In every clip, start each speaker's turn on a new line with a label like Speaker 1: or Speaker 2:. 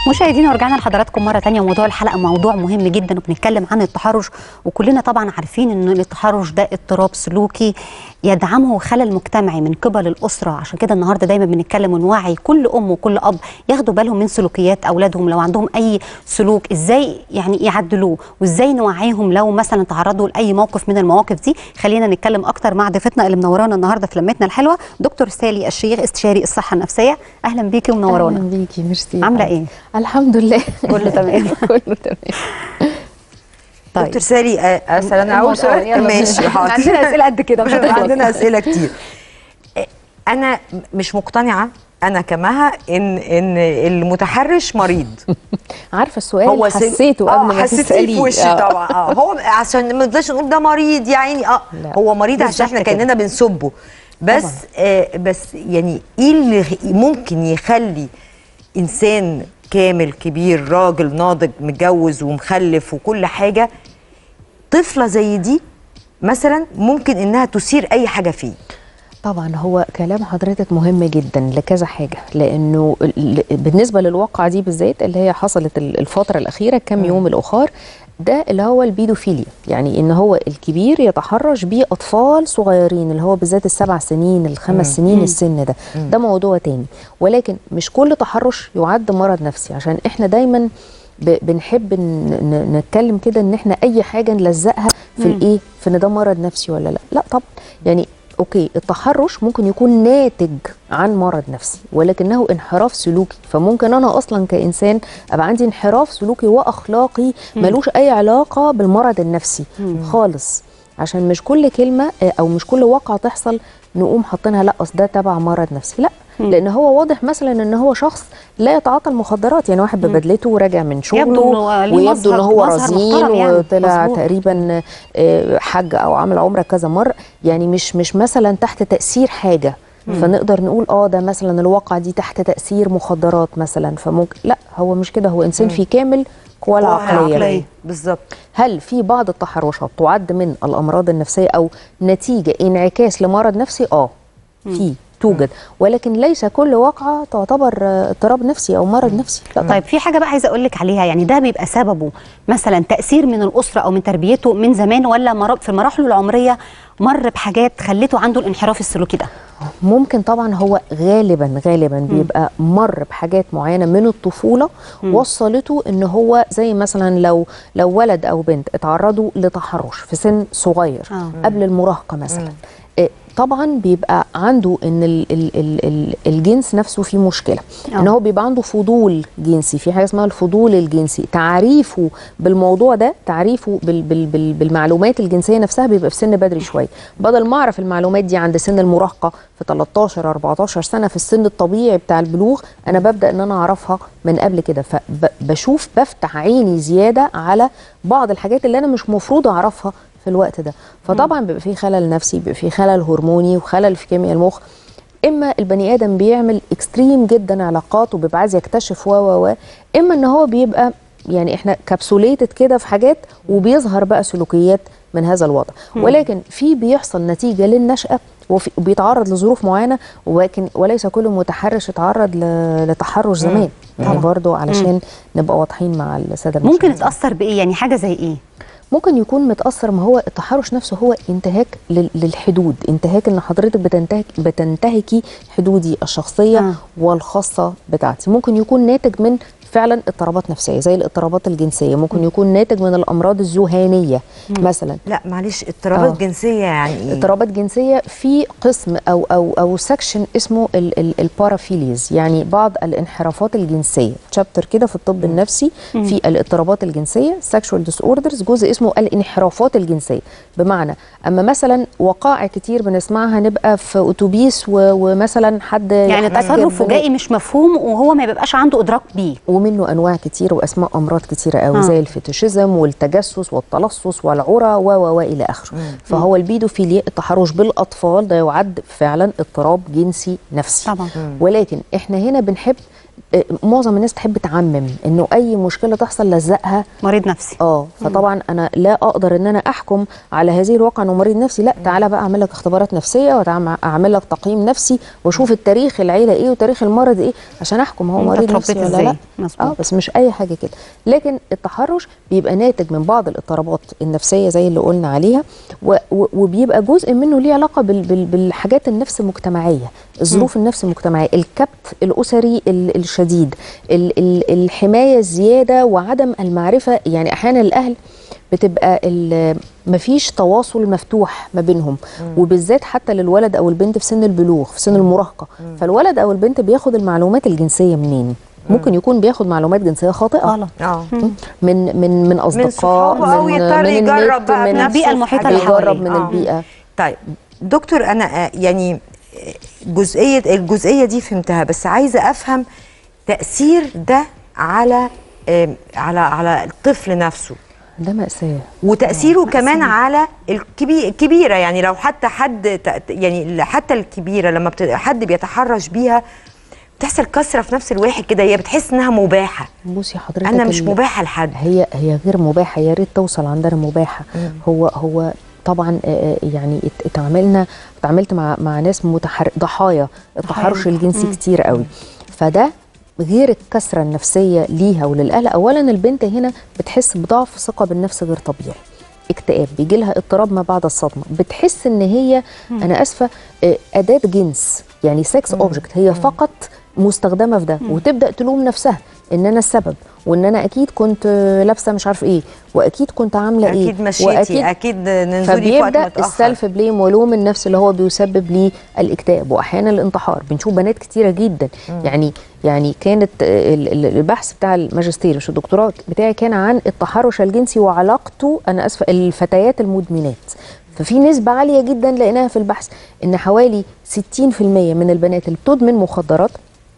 Speaker 1: مشاهدينا ورجعنا لحضراتكم مره تانية وموضوع الحلقه موضوع مهم جدا وبنتكلم عن التحرش وكلنا طبعا عارفين ان التحرش ده اضطراب سلوكي يدعمه خلل مجتمعي من قبل الاسره عشان كده النهارده دايما بنتكلم ونوعي كل ام وكل اب ياخدوا بالهم من سلوكيات اولادهم لو عندهم اي سلوك ازاي يعني يعدلوه وازاي نوعيهم لو مثلا تعرضوا لاي موقف من المواقف دي خلينا نتكلم اكتر مع ضيفتنا اللي منورانا النهارده في لمتنا الحلوه دكتور سالي الشيخ استشاري الصحه النفسيه اهلا بيكي ومنورانا
Speaker 2: اهلا بيكي ميرسي
Speaker 1: عامله ايه
Speaker 2: الحمد لله
Speaker 1: كله تمام
Speaker 2: كله تمام
Speaker 1: طيب
Speaker 3: دكتور سالي آه، اسال انا اول
Speaker 1: الموضوع- يلا
Speaker 3: سؤال
Speaker 1: بينا.
Speaker 3: ماشي حاضر
Speaker 1: عندنا اسئله قد كده مش هتخلص.
Speaker 3: عندنا اسئله كتير آه، انا مش مقتنعه انا كمها ان ان المتحرش مريض
Speaker 2: عارفه السؤال
Speaker 3: سل-
Speaker 2: حسيته قبل
Speaker 3: آه،
Speaker 2: ما
Speaker 3: حسيتيه
Speaker 2: تساليه
Speaker 3: في وشي
Speaker 2: آه.
Speaker 3: طبعا اه هو عشان ما نقدرش نقول ده مريض يا عيني اه
Speaker 2: لا.
Speaker 3: هو مريض عشان
Speaker 1: بالظبط
Speaker 3: احنا
Speaker 1: كده.
Speaker 3: كاننا بنسبه بس
Speaker 2: طبعاً.
Speaker 3: آه بس يعني ايه اللي خ- ممكن يخلي انسان كامل كبير راجل ناضج متجوز ومخلف وكل حاجه طفله زي دي مثلا ممكن انها تثير اي حاجه فيه
Speaker 2: طبعا هو كلام حضرتك مهم جدا لكذا حاجه لانه ال- بالنسبه للواقعه دي بالذات اللي هي حصلت ال- الفتره الاخيره كم يوم الاخر ده اللي هو البيدوفيليا يعني ان هو الكبير يتحرش بيه اطفال صغيرين اللي هو بالذات السبع سنين الخمس سنين السن ده ده موضوع تاني ولكن مش كل تحرش يعد مرض نفسي عشان احنا دايما ب- بنحب ن- ن- نتكلم كده ان احنا اي حاجه نلزقها في الايه في ان ده مرض نفسي ولا لا لا طبعا يعني اوكي التحرش ممكن يكون ناتج عن مرض نفسي ولكنه انحراف سلوكي فممكن انا اصلا كانسان ابقى عندي انحراف سلوكي واخلاقي ملوش اي علاقه بالمرض النفسي خالص عشان مش كل كلمه آه، او مش كل واقعه تحصل نقوم حاطينها لا اصل ده تبع مرض نفسي لا لان هو واضح مثلا ان هو شخص لا يتعاطى المخدرات يعني واحد ببدلته وراجع من شغله
Speaker 1: إنه ليه
Speaker 2: ويبدو ان
Speaker 1: مظهر-
Speaker 2: هو
Speaker 1: مظهر
Speaker 2: رزين
Speaker 1: محترم يعني.
Speaker 2: وطلع
Speaker 1: مظبوط.
Speaker 2: تقريبا آه، حج او عمل عمره كذا مره يعني مش مش مثلا تحت تاثير حاجه فنقدر نقول اه ده مثلا الواقعه دي تحت تاثير مخدرات مثلا فممكن لا هو مش كده هو انسان في كامل قواه العقليه
Speaker 1: العقلية.
Speaker 3: بالظبط
Speaker 2: هل في بعض التحرشات تعد من الامراض النفسيه او نتيجه انعكاس لمرض نفسي اه في توجد ولكن ليس كل واقعه تعتبر آه، اضطراب نفسي او مرض نفسي لا
Speaker 1: طيب في حاجه بقى عايزه اقول لك عليها يعني ده بيبقى سببه مثلا تاثير من الاسره او من تربيته من زمان ولا مر- في مراحله العمريه مر بحاجات خلته عنده الانحراف السلوكي ده
Speaker 2: ممكن طبعا هو غالبا غالبا بيبقى مر بحاجات معينه من الطفوله وصلته ان هو زي مثلا لو لو ولد او بنت اتعرضوا لتحرش في سن صغير
Speaker 1: آه.
Speaker 2: قبل المراهقه مثلا آه، طبعا بيبقى عنده ان ال ال ال ال الجنس نفسه فيه مشكله
Speaker 1: آه.
Speaker 2: ان هو بيبقى عنده فضول جنسي في حاجه اسمها الفضول الجنسي تعريفه بالموضوع ده تعريفه بال بال بال بالمعلومات الجنسيه نفسها بيبقى في سن بدري شويه بدل ما اعرف المعلومات دي عند سن المراهقه في 13 14 سنه في السن الطبيعي بتاع البلوغ انا ببدا ان انا اعرفها من قبل كده فبشوف بفتح عيني زياده على بعض الحاجات اللي انا مش مفروض اعرفها في الوقت ده فطبعا بيبقى في خلل نفسي بيبقى في خلل هرموني وخلل في كيمياء المخ اما البني ادم بيعمل اكستريم جدا علاقات وبيبقى عايز يكتشف و و و اما ان هو بيبقى يعني احنا كبسوليتد كده في حاجات وبيظهر بقى سلوكيات من هذا الوضع ولكن في بيحصل نتيجه للنشاه وفي- وبيتعرض لظروف معينه ولكن وليس كل متحرش يتعرض ل- لتحرش زمان يعني برضو علشان نبقى واضحين مع الساده
Speaker 1: ممكن
Speaker 2: المشاهدين.
Speaker 1: اتاثر بايه يعني حاجه زي ايه
Speaker 2: ممكن يكون متاثر ما هو التحرش نفسه هو انتهاك لل- للحدود انتهاك ان حضرتك بتنتهك بتنتهكي حدودي الشخصيه
Speaker 1: آه.
Speaker 2: والخاصه بتاعتي ممكن يكون ناتج من فعلا اضطرابات نفسيه زي الاضطرابات الجنسيه ممكن يكون ناتج من الامراض الذهانيه مثلا
Speaker 3: لا معلش اضطرابات
Speaker 2: آه.
Speaker 3: جنسيه يعني ايه
Speaker 2: اضطرابات جنسيه في قسم او او او سكشن اسمه ال- ال- البارافيليز يعني بعض الانحرافات الجنسيه تشابتر كده في الطب النفسي في الاضطرابات الجنسيه سexual disorders جزء اسمه الانحرافات الجنسيه بمعنى اما مثلا وقائع كتير بنسمعها نبقى في اتوبيس و- ومثلا حد
Speaker 1: يعني
Speaker 2: يحتكر
Speaker 1: تصرف
Speaker 2: بنا-
Speaker 1: فجائي مش مفهوم وهو ما بيبقاش عنده ادراك بيه
Speaker 2: ومنه انواع كتير واسماء امراض كتيره قوي
Speaker 1: آه.
Speaker 2: زي الفيتوشيزم والتجسس والتلصص والعرى و و و الى اخره فهو البيدوفيليا التحرش بالاطفال ده يعد فعلا اضطراب جنسي نفسي
Speaker 1: طبعا
Speaker 2: ولكن احنا هنا بنحب آه، معظم الناس تحب تعمم انه اي مشكله تحصل لزقها
Speaker 1: مريض نفسي
Speaker 2: اه فطبعا انا لا اقدر ان انا احكم على هذه الواقع انه مريض نفسي لا تعالى بقى اعمل لك اختبارات نفسيه واعمل لك تقييم نفسي واشوف التاريخ العيله ايه وتاريخ المرض ايه عشان احكم هو
Speaker 1: انت
Speaker 2: مريض
Speaker 1: اتربيت
Speaker 2: نفسي ولا
Speaker 1: ازاي؟
Speaker 2: لا
Speaker 1: مظبوط.
Speaker 2: اه بس مش اي حاجه كده لكن التحرش بيبقى ناتج من بعض الاضطرابات النفسيه زي اللي قلنا عليها و و وبيبقى جزء منه ليه علاقه بال بال بالحاجات النفس المجتمعيه الظروف النفس المجتمعيه الكبت الاسري ال الشديد ال ال الحمايه الزياده وعدم المعرفه يعني احيانا الاهل بتبقى ال- مفيش تواصل مفتوح ما بينهم وبالذات حتى للولد او البنت في سن البلوغ في سن المراهقه فالولد او البنت بياخد المعلومات الجنسيه منين ممكن يكون بياخد معلومات جنسيه خاطئه
Speaker 1: غلط
Speaker 3: اه
Speaker 2: من من من اصدقاء
Speaker 3: صحابه أو
Speaker 2: من
Speaker 3: يضطر
Speaker 2: من
Speaker 3: يجرب
Speaker 2: النت
Speaker 3: بقى
Speaker 2: من
Speaker 3: بنفسه
Speaker 1: البيئة المحيطة
Speaker 3: في
Speaker 1: اللي
Speaker 3: حاجة.
Speaker 2: بيجرب
Speaker 1: حواليه.
Speaker 2: من
Speaker 3: آه.
Speaker 2: البيئه
Speaker 3: طيب دكتور انا آه، يعني آه، جزئيه الجزئيه دي فهمتها بس عايزه افهم تاثير ده على آم، على على الطفل نفسه
Speaker 2: ده مأساة
Speaker 3: وتاثيره كمان على الكبي- الكبيره يعني لو حتى حد ت- يعني حتى الكبيره لما بت- حد بيتحرش بيها بتحصل كسره في نفس الواحد كده هي بتحس انها مباحه
Speaker 2: بصي حضرتك
Speaker 3: انا مش
Speaker 2: ال-
Speaker 3: مباحه لحد
Speaker 2: هي هي غير مباحه يا ريت توصل عندنا مباحه هو هو طبعا آه، آه، يعني ات- اتعاملنا اتعاملت مع مع ناس متحر ضحايا التحرش الجنسي كتير قوي فده غير الكسره النفسيه ليها وللاهل اولا البنت هنا بتحس بضعف ثقه بالنفس غير طبيعي اكتئاب بيجي لها اضطراب ما بعد الصدمه بتحس ان هي انا اسفه آه، اداه جنس يعني سكس اوبجكت هي فقط مستخدمه في ده وتبدا تلوم نفسها ان انا السبب وان انا اكيد كنت آه، لابسه مش عارف ايه واكيد كنت عامله ايه
Speaker 3: اكيد مشيتي اكيد نزولي في وقت
Speaker 2: فبيبدا
Speaker 3: متاخر
Speaker 2: السلف بليم ولوم النفس اللي هو بيسبب ليه الاكتئاب واحيانا الانتحار بنشوف بنات كتيره جدا يعني يعني كانت آه، ال- ال- البحث بتاع الماجستير مش الدكتوراه بتاعي كان عن التحرش الجنسي وعلاقته انا اسفه الفتيات المدمنات ففي نسبة عالية جدا لقيناها في البحث ان حوالي 60% من البنات اللي بتدمن مخدرات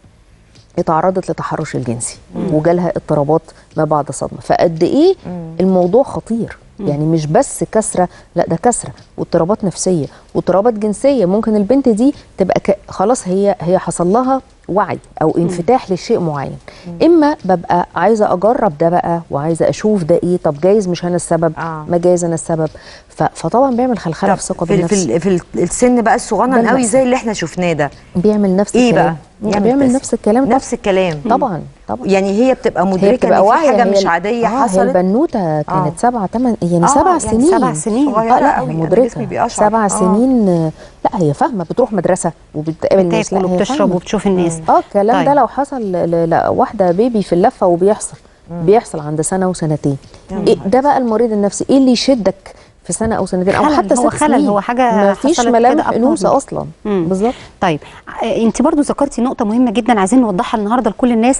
Speaker 2: اتعرضت لتحرش الجنسي وجالها اضطرابات ما بعد صدمه فقد ايه الموضوع خطير يعني مش بس كسره لا ده كسره واضطرابات نفسيه واضطرابات جنسيه ممكن البنت دي تبقى ك... خلاص هي هي حصل لها وعي او انفتاح لشيء معين اما ببقى عايزه اجرب ده بقى وعايزه اشوف ده ايه طب جايز مش انا السبب
Speaker 3: آه.
Speaker 2: ما جايز انا السبب ف... فطبعا بيعمل خلخله
Speaker 3: طب
Speaker 2: في الثقه
Speaker 3: في,
Speaker 2: بالنفس
Speaker 3: في, ال- في ال- السن بقى الصغنن
Speaker 2: ده
Speaker 3: قوي
Speaker 2: المأساة.
Speaker 3: زي اللي احنا شفناه ده
Speaker 2: بيعمل نفس
Speaker 3: ايه
Speaker 2: الكلام
Speaker 3: بقى
Speaker 2: بيعمل
Speaker 3: بس-
Speaker 2: نفس الكلام طبعا
Speaker 3: نفس الكلام
Speaker 2: طبعا طبعا
Speaker 3: يعني هي بتبقى
Speaker 2: هي
Speaker 3: مدركه
Speaker 2: بتبقى
Speaker 3: ان في
Speaker 2: واعيه
Speaker 3: حاجه
Speaker 2: هي
Speaker 3: مش
Speaker 2: ال-
Speaker 3: عاديه
Speaker 2: آه هي
Speaker 3: حصلت
Speaker 2: البنوته كانت سبعة تمن يعني
Speaker 3: آه،
Speaker 2: سبع
Speaker 3: يعني
Speaker 2: سنين
Speaker 1: سبع سنين.
Speaker 3: صغيرة
Speaker 2: اه لا
Speaker 3: قوي،
Speaker 2: هي
Speaker 3: أنا
Speaker 2: مدركه
Speaker 3: جسمي بيقشعر.
Speaker 2: سبع
Speaker 3: آه.
Speaker 2: سنين آه، لا هي فاهمه بتروح مدرسه وبتقابل الناس
Speaker 1: بتاكل
Speaker 2: لا هي
Speaker 1: وبتشرب
Speaker 2: فاهمة.
Speaker 1: وبتشوف الناس
Speaker 2: اه الكلام
Speaker 1: طيب.
Speaker 2: ده لو حصل ل- ل- واحده بيبي في اللفه وبيحصل بيحصل عند سنه وسنتين إيه ده بقى المريض النفسي ايه اللي يشدك في سنه او سنتين او
Speaker 1: خلل،
Speaker 2: حتى
Speaker 1: هو
Speaker 2: ست
Speaker 1: خلل،
Speaker 2: سنين
Speaker 1: هو حاجة
Speaker 2: ما فيش
Speaker 1: حصلت كده
Speaker 2: ملامح
Speaker 1: abnormal.
Speaker 2: انوثه اصلا
Speaker 1: مم.
Speaker 2: بالظبط
Speaker 1: طيب انت برضو ذكرتي نقطه مهمه جدا عايزين نوضحها النهارده لكل الناس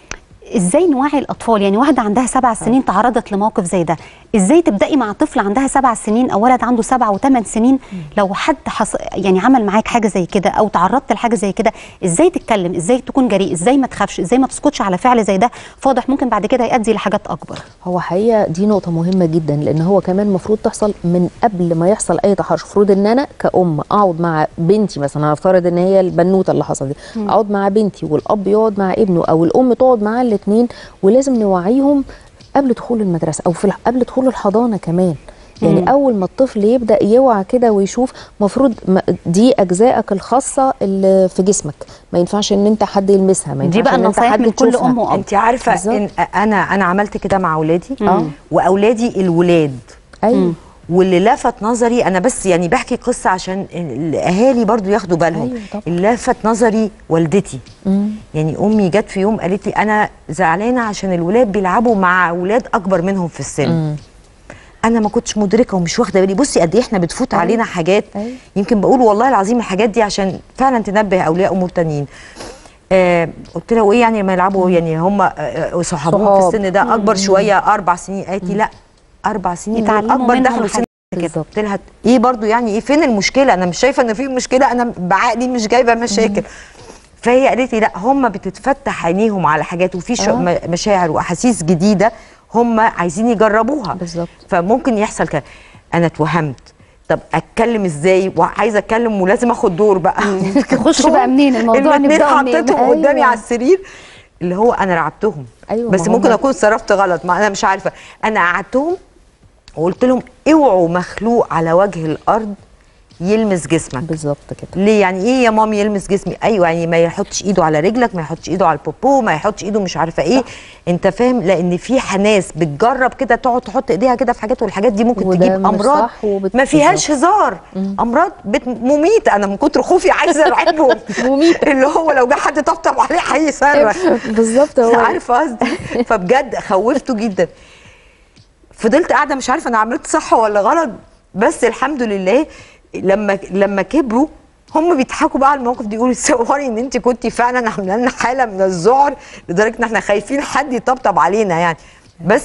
Speaker 1: ازاي نوعي الاطفال يعني واحده عندها سبع سنين تعرضت لموقف زي ده ازاي تبداي مع طفل عندها سبع سنين او ولد عنده سبع وثمان سنين لو حد حص... يعني عمل معاك حاجه زي كده او تعرضت لحاجه زي كده ازاي تتكلم ازاي تكون جريء ازاي ما تخافش ازاي ما تسكتش على فعل زي ده فواضح ممكن بعد كده يؤدي لحاجات اكبر
Speaker 2: هو حقيقه دي نقطه مهمه جدا لان هو كمان المفروض تحصل من قبل ما يحصل اي تحرش المفروض ان انا كأم اقعد مع بنتي مثلا هنفترض ان هي البنوته اللي حصل دي اقعد مع بنتي والاب يقعد مع ابنه او الام تقعد مع الاثنين ولازم نوعيهم قبل دخول المدرسه او في الح- قبل دخول الحضانه كمان يعني
Speaker 1: مم.
Speaker 2: اول ما الطفل يبدا يوعى كده ويشوف مفروض ما- دي اجزائك الخاصه اللي في جسمك ما ينفعش ان انت حد يلمسها ما
Speaker 1: دي
Speaker 2: ينفعش
Speaker 1: بقى
Speaker 2: ان انت
Speaker 1: النصايح
Speaker 2: حد
Speaker 1: من كل
Speaker 2: تشوفها.
Speaker 1: ام واب
Speaker 3: انت عارفه
Speaker 2: بالظبط.
Speaker 3: إن انا انا عملت كده مع اولادي
Speaker 2: آه.
Speaker 3: واولادي الولاد
Speaker 2: ايوه
Speaker 3: واللي لفت نظري انا بس يعني بحكي قصه عشان الاهالي برضو ياخدوا بالهم
Speaker 2: أيوة طبعا.
Speaker 3: اللي لفت نظري والدتي
Speaker 2: مم.
Speaker 3: يعني امي جت في يوم قالت لي انا زعلانه عشان الولاد بيلعبوا مع اولاد اكبر منهم في السن
Speaker 2: مم.
Speaker 3: انا ما كنتش مدركه ومش واخده بالي بصي قد ايه احنا بتفوت
Speaker 2: أيوة.
Speaker 3: علينا حاجات
Speaker 2: أيوة.
Speaker 3: يمكن بقول والله العظيم الحاجات دي عشان فعلا تنبه اولياء امور تانيين آه قلت لها وايه يعني لما يلعبوا يعني هم آه، آه، صحابهم في
Speaker 2: صحاب.
Speaker 3: السن ده اكبر شويه اربع سنين قالت لي لا اربع سنين دول
Speaker 1: يتعلموا
Speaker 3: اكبر
Speaker 1: منهم
Speaker 3: دخلوا سن كده
Speaker 2: بالظبط.
Speaker 3: قلت لها ايه برضو يعني ايه فين المشكله انا مش شايفه ان في مشكله انا بعقلي مش جايبه مشاكل فهي قالت لي لا هم بتتفتح عينيهم على حاجات وفي شو-
Speaker 2: آه.
Speaker 3: م- مشاعر واحاسيس جديده هم عايزين يجربوها
Speaker 2: بالظبط.
Speaker 3: فممكن يحصل كده انا اتوهمت طب اتكلم ازاي وعايزه اتكلم ولازم اخد دور بقى
Speaker 1: تخش بقى منين الموضوع
Speaker 3: الاتنين
Speaker 1: نبدأه منين
Speaker 3: حطيتهم
Speaker 2: أيوة.
Speaker 3: قدامي على السرير اللي هو انا رعبتهم
Speaker 2: أيوة،
Speaker 3: بس
Speaker 2: ما
Speaker 3: ممكن
Speaker 2: هم-
Speaker 3: اكون صرفت غلط ما انا مش عارفه انا قعدتهم وقلت لهم اوعوا مخلوق على وجه الارض يلمس جسمك
Speaker 2: بالظبط كده
Speaker 3: ليه يعني ايه يا مامي يلمس جسمي ايوه يعني ما يحطش ايده على رجلك ما يحطش ايده على البوبو ما يحطش ايده مش عارفه ايه انت فاهم لان في ناس بتجرب كده تقعد تحط ايديها كده في حاجات والحاجات دي ممكن
Speaker 2: وده
Speaker 3: تجيب
Speaker 2: مش
Speaker 3: امراض
Speaker 2: صح وبت-
Speaker 3: ما فيهاش
Speaker 2: بالظبط.
Speaker 3: هزار امراض بت... مميته انا من كتر خوفي عايزه ارعبهم
Speaker 2: مميتة.
Speaker 3: اللي هو لو جه حد طبطب عليه هيصرخ
Speaker 2: بالظبط هو
Speaker 3: عارفه قصدي فبجد خوفته جدا فضلت قاعده مش عارفه انا عملت صح ولا غلط بس الحمد لله لما لما كبروا هم بيضحكوا بقى على الموقف دي يقولوا تصوري ان انت كنتي فعلا عامله لنا حاله من الذعر لدرجه ان احنا خايفين حد يطبطب علينا يعني بس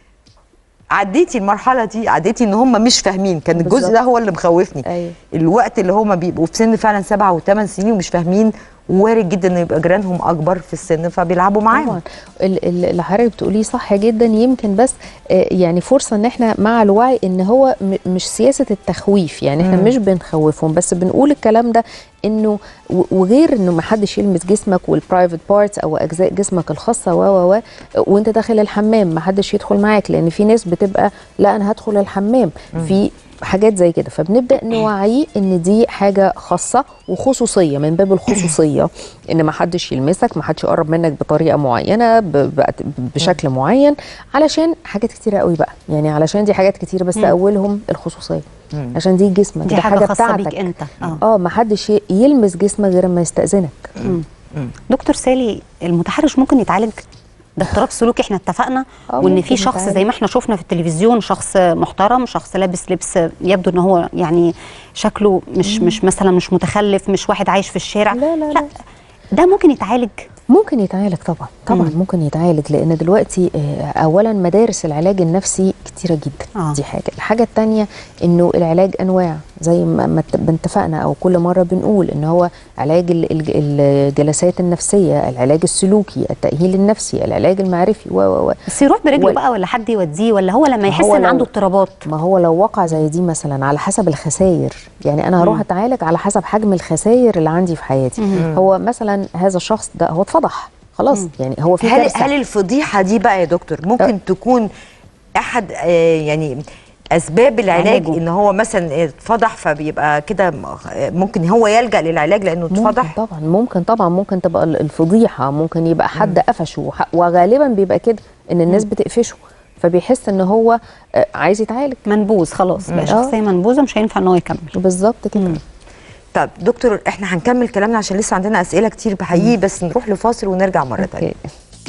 Speaker 3: عديتي المرحله دي عديتي ان هم مش فاهمين كان الجزء
Speaker 2: بالظبط.
Speaker 3: ده هو اللي مخوفني
Speaker 2: أيوة.
Speaker 3: الوقت اللي هم بيبقوا في سن فعلا سبعة وثمان سنين ومش فاهمين وارد جدا ان يبقى جيرانهم اكبر في السن فبيلعبوا معاهم
Speaker 2: طبعا ال- ال- اللي حضرتك بتقوليه صح جدا يمكن بس آه، يعني فرصه ان احنا مع الوعي ان هو م- مش سياسه التخويف يعني احنا مش بنخوفهم بس بنقول الكلام ده انه و- وغير انه ما حدش يلمس جسمك والبرايفت بارتس او اجزاء جسمك الخاصه و و و وانت داخل الحمام ما حدش يدخل معاك لان في ناس بتبقى لا انا هدخل الحمام في حاجات زي كده فبنبدا نوعيه ان دي حاجه خاصه وخصوصيه من باب الخصوصيه ان ما حدش يلمسك ما حدش يقرب منك بطريقه معينه ب- ب- بشكل معين علشان حاجات كتيره قوي بقى يعني علشان دي حاجات كتيره بس اولهم الخصوصيه عشان دي جسمك
Speaker 1: دي
Speaker 2: ده
Speaker 1: حاجة خاصة
Speaker 2: بتاعتك
Speaker 1: بيك أنت. آه.
Speaker 2: اه ما حدش ي- يلمس جسمك غير ما يستاذنك
Speaker 1: دكتور سالي المتحرش ممكن يتعالج ده اضطراب سلوكي احنا اتفقنا
Speaker 2: آه،
Speaker 1: وان
Speaker 2: ممكن
Speaker 1: في شخص
Speaker 2: يتعالج.
Speaker 1: زي ما احنا شفنا في التلفزيون شخص محترم شخص لابس لبس يبدو ان هو يعني شكله مش مش مثلا مش متخلف مش واحد عايش في الشارع
Speaker 2: لا، لا، لا.
Speaker 1: ده ممكن يتعالج
Speaker 2: ممكن يتعالج طبعا طبعا مم. ممكن يتعالج لان دلوقتي آه، اولا مدارس العلاج النفسي كتيره جدا
Speaker 1: آه.
Speaker 2: دي حاجه الحاجه الثانيه انه العلاج انواع زي ما ما ات- اتفقنا او كل مره بنقول ان هو علاج ال- ال- الجلسات النفسيه العلاج السلوكي التاهيل النفسي العلاج المعرفي و و و
Speaker 1: بس يروح برجله
Speaker 2: وال-
Speaker 1: بقى ولا حد يوديه ولا هو لما يحس
Speaker 2: هو
Speaker 1: ان
Speaker 2: لو-
Speaker 1: عنده اضطرابات
Speaker 2: ما هو لو وقع زي دي مثلا على حسب الخسائر يعني انا هروح اتعالج على حسب حجم الخسائر اللي عندي في حياتي هو مثلا هذا الشخص ده هو اتفضح خلاص يعني هو في
Speaker 3: هل
Speaker 2: كارثة.
Speaker 3: هل الفضيحه دي بقى يا دكتور ممكن تكون احد آه، يعني اسباب العلاج
Speaker 1: علاجه.
Speaker 3: ان هو مثلا اتفضح فبيبقى كده م- ممكن هو يلجا للعلاج لانه
Speaker 2: ممكن
Speaker 3: اتفضح
Speaker 2: طبعا ممكن طبعا ممكن تبقى ال- الفضيحه ممكن يبقى حد قفشه وح- وغالبا بيبقى كده ان الناس بتقفشه فبيحس ان هو آه، عايز يتعالج
Speaker 1: منبوذ خلاص بقى
Speaker 2: آه.
Speaker 1: شخصيه منبوذه مش هينفع ان هو يكمل
Speaker 2: بالظبط كده
Speaker 3: طب دكتور احنا هنكمل كلامنا عشان لسه عندنا اسئله كتير بحقيقي بس نروح لفاصل ونرجع مره تانية
Speaker 2: اوكي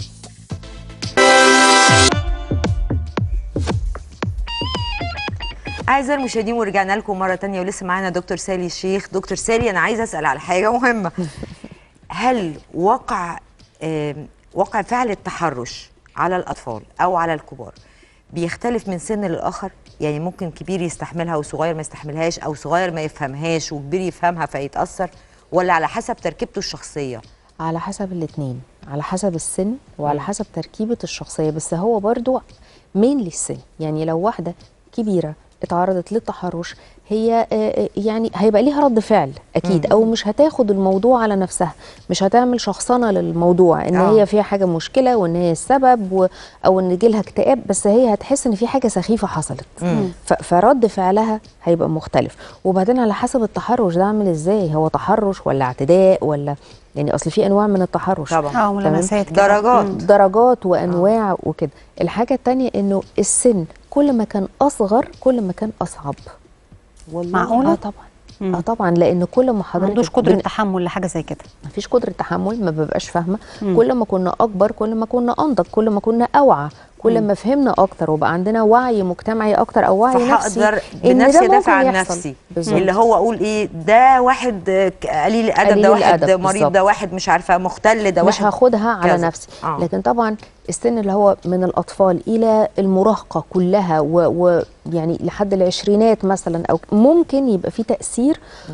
Speaker 3: اعزائي المشاهدين ورجعنا لكم مره تانية ولسه معانا دكتور سالي الشيخ دكتور سالي انا عايزه اسال على حاجه مهمه هل وقع آم، وقع فعل التحرش على الاطفال او على الكبار بيختلف من سن للاخر يعني ممكن كبير يستحملها وصغير ما يستحملهاش او صغير ما يفهمهاش وكبير يفهمها فيتاثر ولا على حسب تركيبته الشخصيه
Speaker 2: على حسب الاثنين على حسب السن وعلى حسب تركيبة الشخصية بس هو برضو مين للسن يعني لو واحدة كبيرة اتعرضت للتحرش هي آه، آه، يعني هيبقى ليها رد فعل اكيد او مش هتاخد الموضوع على نفسها مش هتعمل شخصنه للموضوع ان
Speaker 3: آه.
Speaker 2: هي فيها حاجه مشكله وان هي السبب و او ان جيلها اكتئاب بس هي هتحس ان في حاجه سخيفه حصلت ف- فرد فعلها هيبقى مختلف وبعدين على حسب التحرش ده عامل ازاي هو تحرش ولا اعتداء ولا يعني اصل في انواع من التحرش
Speaker 3: طبعا
Speaker 1: اه
Speaker 2: تمام؟
Speaker 1: ملامسات كده.
Speaker 3: درجات
Speaker 1: مم.
Speaker 2: درجات وانواع وكده الحاجه التانية انه السن كل ما كان اصغر كل ما كان اصعب
Speaker 3: والله
Speaker 1: معقولة؟
Speaker 2: اه طبعا اه طبعا لان كل ما
Speaker 1: ما
Speaker 2: حضرتك
Speaker 1: عندوش قدره
Speaker 2: بن-
Speaker 1: تحمل لحاجه زي كده
Speaker 2: مفيش قدرة تحمل ما ببقاش فاهمة كل ما كنا أكبر كل ما كنا أنضج كل ما كنا أوعى كل ما فهمنا أكتر وبقى عندنا وعي مجتمعي أكتر أو وعي نفسي
Speaker 3: فهقدر
Speaker 2: إن ده
Speaker 3: بنفسي
Speaker 2: ممكن
Speaker 3: ادافع عن
Speaker 2: يحصل.
Speaker 3: نفسي
Speaker 2: بالظبط.
Speaker 3: اللي هو اقول ايه ده واحد آه، ك- قليل الادب
Speaker 2: قليل
Speaker 3: ده واحد
Speaker 2: الأدب،
Speaker 3: مريض
Speaker 2: بالظبط.
Speaker 3: ده واحد مش عارفه مختل ده
Speaker 2: مش
Speaker 3: واحد
Speaker 2: هاخدها على
Speaker 3: كذا.
Speaker 2: نفسي
Speaker 3: آه.
Speaker 2: لكن طبعا السن اللي هو من الأطفال إلى المراهقة كلها ويعني لحد العشرينات مثلا أو ممكن يبقى في تأثير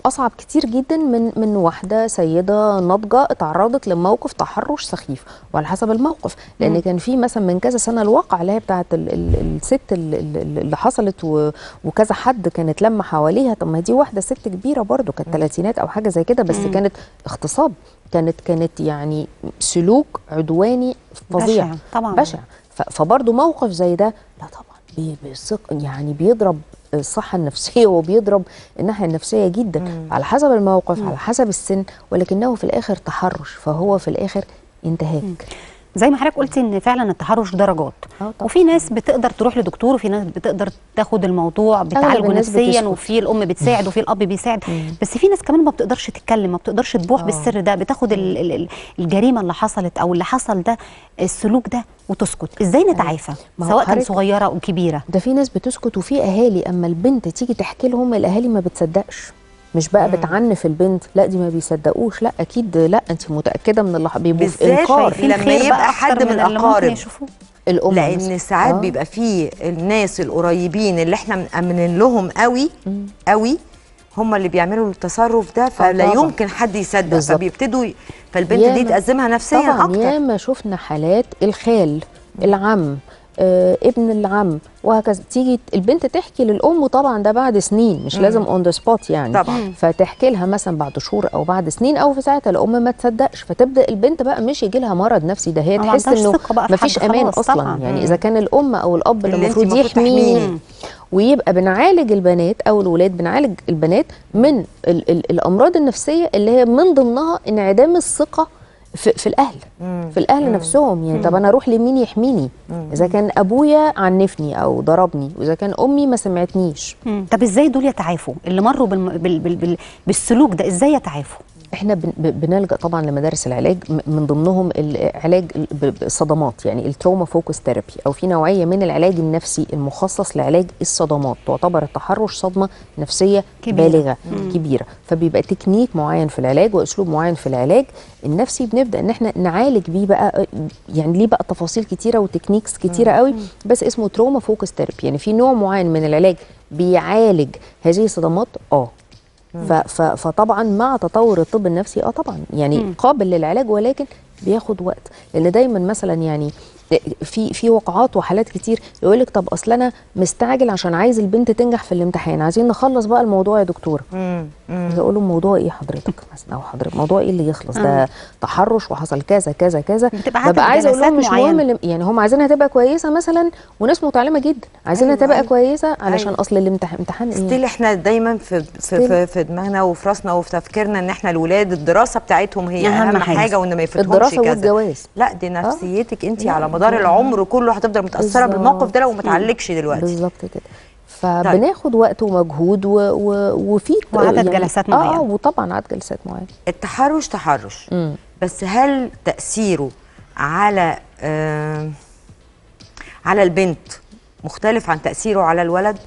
Speaker 2: اصعب كتير جدا من من واحده سيده ناضجه اتعرضت لموقف تحرش سخيف وعلى حسب الموقف لان كان في مثلا من كذا سنه الواقع اللي هي بتاعت ال- ال- الست ال- ال- اللي حصلت و- وكذا حد كانت لما حواليها طب ما دي واحده ست كبيره برضو كانت ثلاثينات او حاجه زي كده بس كانت اغتصاب كانت كانت يعني سلوك عدواني فظيع
Speaker 1: بشع، طبعاً.
Speaker 2: بشع ف- فبرضه موقف زي ده لا طبعا بي- بيثق يعني بيضرب الصحة النفسية وبيضرب الناحية النفسية جدا على حسب الموقف على حسب السن ولكنه في الآخر تحرش فهو في الآخر انتهاك
Speaker 1: زي ما حضرتك قلتي ان فعلا التحرش درجات
Speaker 2: طبعاً.
Speaker 1: وفي ناس بتقدر تروح لدكتور وفي ناس بتقدر تاخد الموضوع بتعالجه
Speaker 2: الناس
Speaker 1: نفسيا
Speaker 2: بتسكت.
Speaker 1: وفي الام بتساعد وفي الاب بيساعد بس في ناس كمان ما بتقدرش تتكلم ما بتقدرش تبوح بالسر ده بتاخد ال- ال- ال- الجريمه اللي حصلت او اللي حصل ده السلوك ده وتسكت ازاي نتعافى
Speaker 2: ما هو
Speaker 1: سواء كان
Speaker 2: حضرتك-
Speaker 1: صغيره او كبيره
Speaker 2: ده في ناس بتسكت وفي أهالي أما البنت تيجي تحكي لهم الأهالي ما بتصدقش مش بقى بتعنف البنت لا دي ما بيصدقوش لا اكيد لا انت متاكده من اللي ح- بيبقوا في
Speaker 3: بالذات
Speaker 2: انكار
Speaker 3: شايفين لما
Speaker 1: خير
Speaker 3: يبقى
Speaker 1: بقى
Speaker 3: حد
Speaker 1: أكتر
Speaker 3: من
Speaker 1: اللي ممكن
Speaker 3: الأقارب.
Speaker 1: يشوفوه
Speaker 2: الام
Speaker 3: لان
Speaker 2: مثلاً.
Speaker 3: ساعات
Speaker 2: آه.
Speaker 3: بيبقى فيه الناس القريبين اللي احنا مأمنين لهم قوي قوي هم اللي بيعملوا التصرف ده فلا
Speaker 2: طبعاً.
Speaker 3: يمكن حد يصدق
Speaker 2: بالظبط.
Speaker 3: فبيبتدوا ي- فالبنت دي
Speaker 2: ياما-
Speaker 3: تأزمها نفسيا
Speaker 2: طبعا
Speaker 3: اكتر
Speaker 2: ياما شفنا حالات الخال العم آه ابن العم وهكذا تيجي البنت تحكي للام وطبعا ده بعد سنين مش لازم اون ذا سبوت يعني
Speaker 3: طبعاً.
Speaker 2: فتحكي لها مثلا بعد شهور او بعد سنين او في ساعتها الام ما تصدقش فتبدا البنت بقى مش يجي لها مرض نفسي ده هي
Speaker 1: ما
Speaker 2: تحس
Speaker 1: عندهاش
Speaker 2: انه
Speaker 1: ثقة بقى في
Speaker 2: ما فيش
Speaker 1: حد
Speaker 2: امان
Speaker 1: خلاص
Speaker 2: اصلا
Speaker 1: طبعاً.
Speaker 2: يعني اذا كان الام او الاب اللي
Speaker 3: اللي أنت
Speaker 2: المفروض
Speaker 3: المفروض
Speaker 2: يحميه
Speaker 3: تحميه.
Speaker 2: ويبقى بنعالج البنات او الولاد بنعالج البنات من ال ال الامراض النفسيه اللي هي من ضمنها انعدام الثقه في, في الاهل في الاهل نفسهم يعني طب انا اروح لمين يحميني اذا كان ابويا عنفني او ضربني واذا كان امي ما سمعتنيش
Speaker 1: مم. طب ازاي دول يتعافوا اللي مروا بالم... بال... بال... بال... بالسلوك ده ازاي يتعافوا
Speaker 2: احنا بن- ب- بنلجا طبعا لمدارس العلاج م- من ضمنهم العلاج ال- ب- بالصدمات يعني التروما فوكس ثيرابي او في نوعيه من العلاج النفسي المخصص لعلاج الصدمات تعتبر التحرش صدمه نفسيه
Speaker 1: كبيرة.
Speaker 2: بالغه كبيره فبيبقى تكنيك معين في العلاج واسلوب معين في العلاج النفسي بنبدا ان احنا نعالج بيه بقى يعني ليه بقى تفاصيل كتيره وتكنيكس كتيره قوي بس اسمه تروما فوكس ثيرابي يعني في نوع معين من العلاج بيعالج هذه الصدمات اه ف- ف- فطبعا مع تطور الطب النفسي اه طبعا يعني قابل للعلاج ولكن بياخد وقت لان دايما مثلا يعني في في وقعات وحالات كتير يقول لك طب اصل انا مستعجل عشان عايز البنت تنجح في الامتحان عايزين نخلص بقى الموضوع يا دكتوره
Speaker 3: مم. مم.
Speaker 2: اقول لهم موضوع ايه حضرتك مثلا او حضرتك موضوع ايه اللي يخلص ده تحرش وحصل كذا كذا كذا
Speaker 1: بتبقى عدد
Speaker 2: ببقى عايزه اقول لهم
Speaker 1: جلسات
Speaker 2: مش مهم
Speaker 1: معينة.
Speaker 2: اللي- يعني هم عايزينها تبقى كويسه مثلا وناس متعلمه جدا عايزينها
Speaker 3: أيوة،
Speaker 2: تبقى
Speaker 3: أيوة.
Speaker 2: كويسه علشان
Speaker 3: أيوة.
Speaker 2: اصل الامتحان امتحان ايه
Speaker 3: ستيل احنا دايما في في,
Speaker 2: ستيل.
Speaker 3: في, في دماغنا وفي راسنا وفي تفكيرنا ان احنا الولاد الدراسه بتاعتهم هي
Speaker 1: أهم
Speaker 3: اهم,
Speaker 1: حاجة.
Speaker 3: حاجه, وان ما يفوتهمش
Speaker 2: الدراسة
Speaker 3: كذا
Speaker 2: والجواز.
Speaker 3: لا دي نفسيتك انت
Speaker 2: لا،
Speaker 3: على مدار
Speaker 2: دي-
Speaker 3: العمر كله هتفضل متاثره
Speaker 2: بالظبط.
Speaker 3: بالموقف ده لو ما اتعالجش دلوقتي
Speaker 2: بالظبط كده فبناخد وقت ومجهود و... و... وفي
Speaker 1: وعدد جلسات
Speaker 2: اه
Speaker 1: معينة.
Speaker 2: اه وطبعا عدد جلسات معينه
Speaker 3: التحرش تحرش
Speaker 2: مم.
Speaker 3: بس هل تاثيره على آه على البنت مختلف عن تاثيره على الولد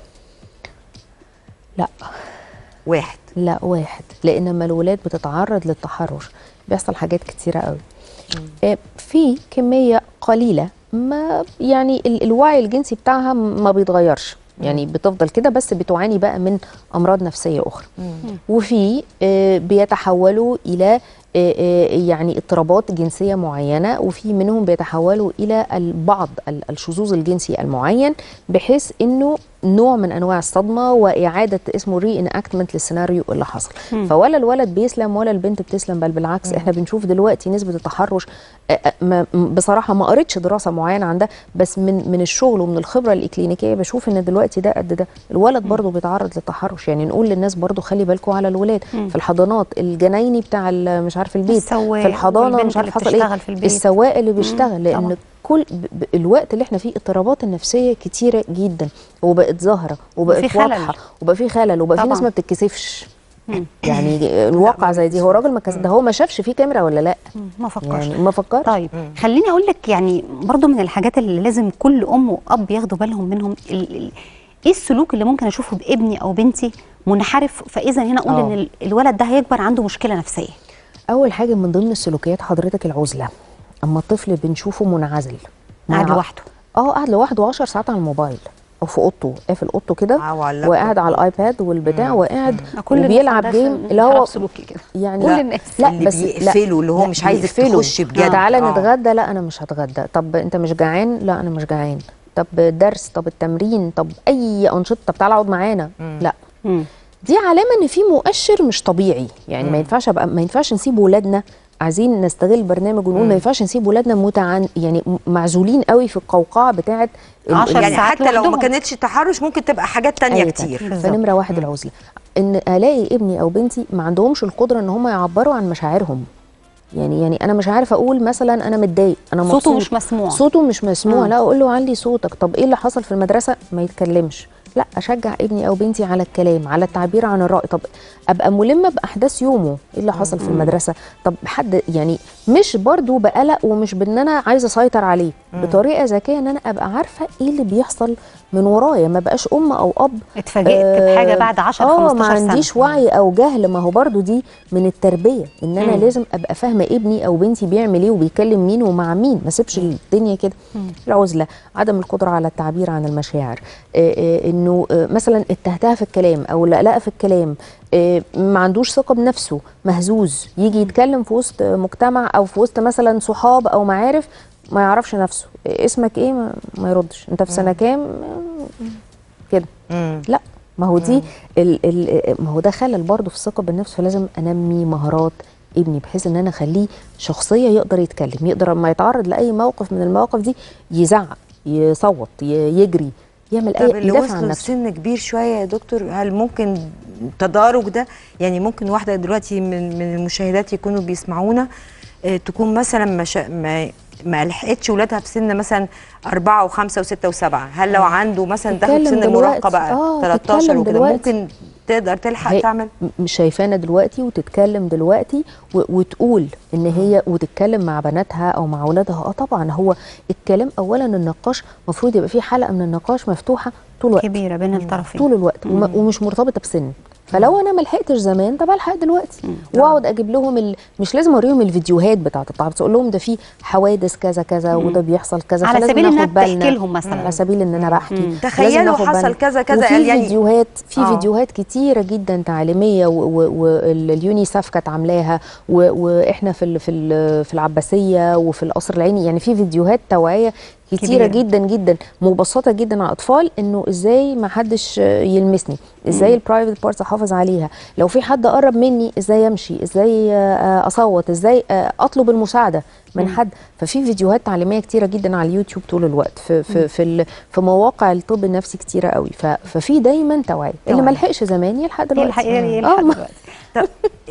Speaker 2: لا
Speaker 3: واحد
Speaker 2: لا واحد لان لما الولاد بتتعرض للتحرش بيحصل حاجات كتيره قوي آه، في كميه قليله ما يعني ال- الوعي الجنسي بتاعها ما بيتغيرش يعني بتفضل كده بس بتعاني بقى من امراض نفسيه اخرى وفي آه، بيتحولوا الى آه، آه، يعني اضطرابات جنسيه معينه وفي منهم بيتحولوا الى البعض ال- الشذوذ الجنسي المعين بحيث انه نوع من انواع الصدمه واعاده اسمه ري اناكتمنت للسيناريو اللي حصل فولا الولد بيسلم ولا البنت بتسلم بل بالعكس احنا بنشوف دلوقتي نسبه التحرش آه، آه، ما- م- بصراحه ما قريتش دراسه معينه عن ده بس من من الشغل ومن الخبره الاكلينيكيه بشوف ان دلوقتي ده قد ده الولد برضه بيتعرض للتحرش يعني نقول للناس برضه خلي بالكم على الولاد في الحضانات الجنايني بتاع ال- مش عارف البيت
Speaker 1: السواق
Speaker 2: في الحضانه
Speaker 1: والبنت
Speaker 2: مش عارف
Speaker 1: اللي
Speaker 2: حصل
Speaker 1: بتشتغل
Speaker 2: ايه
Speaker 1: في البيت.
Speaker 2: السواق اللي بيشتغل لان
Speaker 1: طبعا.
Speaker 2: كل ب- ب- الوقت اللي احنا فيه اضطرابات النفسيه كتيره جدا وبقت ظاهره وبقت
Speaker 1: وفي خلل.
Speaker 2: واضحه وبقى في خلل وبقى في
Speaker 1: طبعا.
Speaker 2: ناس ما بتتكسفش يعني الواقع زي دي هو راجل ما كس- ده هو ما شافش فيه كاميرا ولا لا
Speaker 1: ما فكرش
Speaker 2: يعني ما فكرش
Speaker 1: طيب خليني اقول لك يعني برضو من الحاجات اللي لازم كل ام واب ياخدوا بالهم منهم ال ال ايه السلوك اللي ممكن اشوفه بابني او بنتي منحرف فاذا هنا اقول
Speaker 2: آه.
Speaker 1: ان ال- الولد ده هيكبر عنده مشكله نفسيه
Speaker 2: اول حاجه من ضمن السلوكيات حضرتك العزله اما الطفل بنشوفه منعزل
Speaker 1: قاعد
Speaker 2: مع-
Speaker 1: لوحده
Speaker 2: اه قاعد لوحده 10 ساعات على الموبايل او في اوضته قافل اوضته كده
Speaker 3: أو على اللابتوب.
Speaker 2: وقاعد على الايباد والبتاع وقاعد
Speaker 1: كل الناس
Speaker 2: وبيلعب
Speaker 1: عندها
Speaker 2: جيم اللي هو
Speaker 1: انحراف سلوكي كده
Speaker 2: يعني
Speaker 1: كل
Speaker 2: لا
Speaker 1: الناس.
Speaker 2: لا
Speaker 3: اللي
Speaker 2: بس
Speaker 3: بيقفلوا، اللي هو
Speaker 2: لا،
Speaker 3: مش عايزك
Speaker 2: بيقفلوا.
Speaker 3: تخش بجد.
Speaker 2: تعالى
Speaker 3: آه.
Speaker 2: نتغدى لا انا مش هتغدى طب انت مش جعان لا انا مش جعان طب الدرس طب التمرين طب اي انشطه طب تعالى اقعد معانا لا
Speaker 1: مم.
Speaker 2: دي علامه ان في مؤشر مش طبيعي يعني ما ينفعش ابقى ما ينفعش نسيب ولادنا عايزين نستغل البرنامج ونقول ما ينفعش نسيب ولادنا متعن يعني م- معزولين قوي في القوقعه بتاعه ال-
Speaker 1: عشر
Speaker 2: ال-
Speaker 3: يعني
Speaker 1: ساعات
Speaker 3: حتى لو ما
Speaker 1: لوحدهم.
Speaker 3: كانتش تحرش ممكن تبقى حاجات تانية
Speaker 2: أيوة
Speaker 3: كتير
Speaker 2: طبعاً. فنمره واحد العزله ان الاقي ابني او بنتي ما عندهمش القدره ان هم يعبروا عن مشاعرهم يعني يعني انا مش عارفه اقول مثلا انا متضايق انا
Speaker 1: صوته
Speaker 2: مبسوط
Speaker 1: مش مسموع.
Speaker 2: صوته مش مسموع
Speaker 1: مم.
Speaker 2: لا اقول له علي صوتك طب ايه اللي حصل في المدرسه ما يتكلمش لا اشجع ابني او بنتي على الكلام على التعبير عن الراي طب ابقى ملمه باحداث يومه ايه اللي حصل في المدرسه طب حد يعني مش برضو بقلق ومش بان انا عايزه اسيطر عليه بطريقه ذكيه ان انا ابقى عارفه ايه اللي بيحصل من ورايا ما بقاش ام او اب
Speaker 1: اتفاجئت بحاجه بعد 10
Speaker 2: اه
Speaker 1: 15
Speaker 2: ما
Speaker 1: سنه
Speaker 2: عنديش وعي او جهل ما هو برضو دي من التربيه ان انا
Speaker 1: مم.
Speaker 2: لازم ابقى فاهمه ابني او بنتي بيعمل ايه وبيكلم مين ومع مين ما اسيبش الدنيا كده العزله عدم القدره على التعبير عن المشاعر آه، آه، انه آه، مثلا التهتها في الكلام او لا في الكلام آه، ما عندوش ثقه بنفسه مهزوز يجي يتكلم في وسط مجتمع او في وسط مثلا صحاب او معارف ما يعرفش نفسه آه، اسمك ايه ما, ما يردش انت في سنه كام آه، كده
Speaker 3: مم.
Speaker 2: لا ما هو دي ال ال ما هو ده خلل برضه في الثقه بالنفس فلازم انمي مهارات ابني بحيث ان انا اخليه شخصيه يقدر يتكلم يقدر لما يتعرض لاي موقف من المواقف دي يزعق يصوت ي- يجري يعمل
Speaker 3: طب
Speaker 2: اي
Speaker 3: اللي
Speaker 2: يدافع عن
Speaker 3: وصلوا
Speaker 2: نفسه
Speaker 3: لسن كبير شويه يا دكتور هل ممكن التدارج ده يعني ممكن واحده دلوقتي من من المشاهدات يكونوا بيسمعونا آه، تكون مثلا ما شا- ما ما لحقتش ولادها في سن مثلا أربعة وخمسة وستة وسبعة هل لو عنده مثلا دخل في
Speaker 2: تتكلم
Speaker 3: سن المراهقة
Speaker 2: دلوقتي.
Speaker 3: بقى
Speaker 2: آه،
Speaker 3: 13
Speaker 2: تتكلم
Speaker 3: وكده
Speaker 2: دلوقتي.
Speaker 3: ممكن تقدر تلحق
Speaker 2: هي
Speaker 3: تعمل
Speaker 2: م- مش شايفانا دلوقتي وتتكلم دلوقتي و- وتقول ان هي وتتكلم مع بناتها او مع اولادها اه طبعا هو الكلام اولا النقاش المفروض يبقى فيه حلقه من النقاش مفتوحه طول الوقت
Speaker 1: كبيره بين الطرفين
Speaker 2: طول الوقت وم- ومش مرتبطه بسن فلو انا ما لحقتش زمان طب الحق دلوقتي واقعد اجيب لهم ال... مش لازم اوريهم الفيديوهات بتاعه التعاطي بس اقول لهم ده في حوادث كذا كذا وده بيحصل كذا
Speaker 1: على
Speaker 2: فلازم
Speaker 1: سبيل إنها
Speaker 2: ناخد بالنا.
Speaker 1: بتحكي لهم مثلاً.
Speaker 2: على سبيل ان انا بحكي لازم
Speaker 3: تخيلوا
Speaker 2: ناخد
Speaker 3: حصل
Speaker 2: بالنا.
Speaker 3: كذا كذا
Speaker 2: وفي
Speaker 3: يعني-
Speaker 2: فيديوهات في
Speaker 3: آه.
Speaker 2: فيديوهات كتيره جدا تعليميه واليونيسف كانت عاملاها و- واحنا في ال... في ال... في العباسيه وفي القصر العيني يعني في فيديوهات توعيه كتيره
Speaker 1: كبيرة.
Speaker 2: جدا جدا مبسطه جدا على الاطفال انه ازاي ما حدش يلمسني ازاي البرايفت بارتس احافظ عليها لو في حد قرب مني ازاي امشي ازاي آه، اصوت ازاي آه، اطلب المساعده من حد ففي فيديوهات تعليميه كتيره جدا على اليوتيوب طول الوقت في في في, ال- في مواقع الطب النفسي كتيره قوي ف- ففي دايما توعيه اللي ما
Speaker 1: توعية.
Speaker 2: لحقش زمان يلحق دلوقتي
Speaker 1: يلحق يلحق
Speaker 2: آه، ما-
Speaker 1: دلوقتي
Speaker 3: طب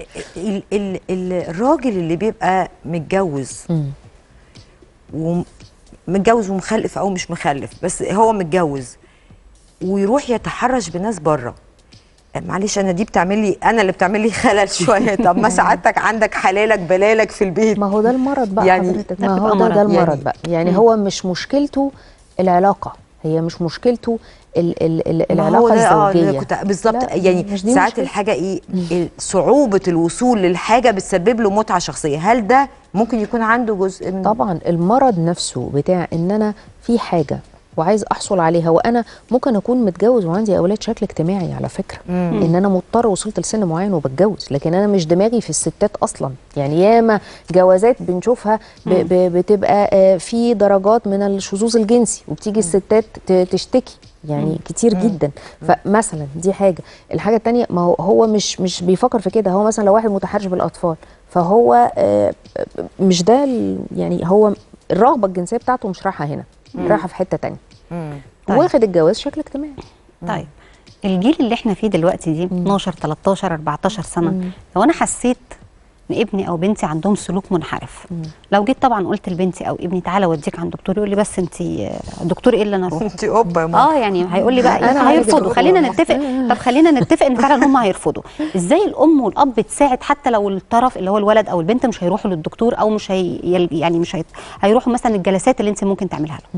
Speaker 3: ال ال ال الراجل اللي بيبقى متجوز
Speaker 2: مم.
Speaker 3: ومتجوز ومخلف او مش مخلف بس هو متجوز ويروح يتحرش بناس بره معلش انا دي بتعمل لي انا اللي بتعمل لي خلل شويه طب ما سعادتك عندك حلالك بلالك في البيت
Speaker 2: ما هو ده المرض بقى
Speaker 3: يعني
Speaker 2: حضرتك
Speaker 1: ده
Speaker 2: ما هو
Speaker 1: بتبقى
Speaker 2: ده, ده
Speaker 1: مرض.
Speaker 2: المرض
Speaker 3: يعني-
Speaker 2: بقى يعني هو مش مشكلته العلاقه هي مش مشكلته ال ال ال
Speaker 3: ما هو
Speaker 2: العلاقه
Speaker 3: ده اه اللي
Speaker 2: الزوجيه
Speaker 3: كنت بالظبط
Speaker 2: لا،
Speaker 3: يعني
Speaker 2: مش دي
Speaker 3: ساعات
Speaker 2: مشكلة.
Speaker 3: الحاجه ايه ال- صعوبه الوصول للحاجه بتسبب له متعه شخصيه هل ده ممكن يكون عنده جزء من
Speaker 2: طبعا المرض نفسه بتاع ان انا في حاجه وعايز احصل عليها وانا ممكن اكون متجوز وعندي اولاد شكل اجتماعي على فكره
Speaker 3: مم.
Speaker 2: ان انا مضطر وصلت لسن معين وبتجوز لكن انا مش دماغي في الستات اصلا يعني ياما جوازات بنشوفها ب ب بتبقى آه، في درجات من الشذوذ الجنسي وبتيجي الستات ت- تشتكي يعني كتير جدا فمثلا دي حاجه الحاجه التانية ما هو هو مش مش بيفكر في كده هو مثلا لو واحد متحرش بالاطفال فهو آه، مش ده ال- يعني هو الرغبه الجنسيه بتاعته مش رايحه هنا رايحه في حته تانية
Speaker 3: مم.
Speaker 1: طيب.
Speaker 2: واخد الجواز شكل اجتماعي
Speaker 1: طيب الجيل اللي احنا فيه دلوقتي دي 12 13 14 سنه لو انا حسيت ان ابني او بنتي عندهم سلوك منحرف لو جيت طبعا قلت لبنتي او ابني تعالى اوديك عند دكتور يقول لي بس انت دكتور ايه اللي انا اروح
Speaker 3: انت اوبا يا ماما
Speaker 1: اه يعني هيقول لي بقى
Speaker 2: أنا
Speaker 1: أنا
Speaker 2: عايزة
Speaker 1: هيرفضوا
Speaker 2: دكتور
Speaker 1: خلينا
Speaker 2: والله.
Speaker 1: نتفق طب خلينا نتفق ان فعلا هم هيرفضوا ازاي الام والاب تساعد حتى لو الطرف اللي هو الولد او البنت مش هيروحوا للدكتور او مش هي يعني مش هي... هيروحوا مثلا الجلسات اللي انت ممكن تعملها لهم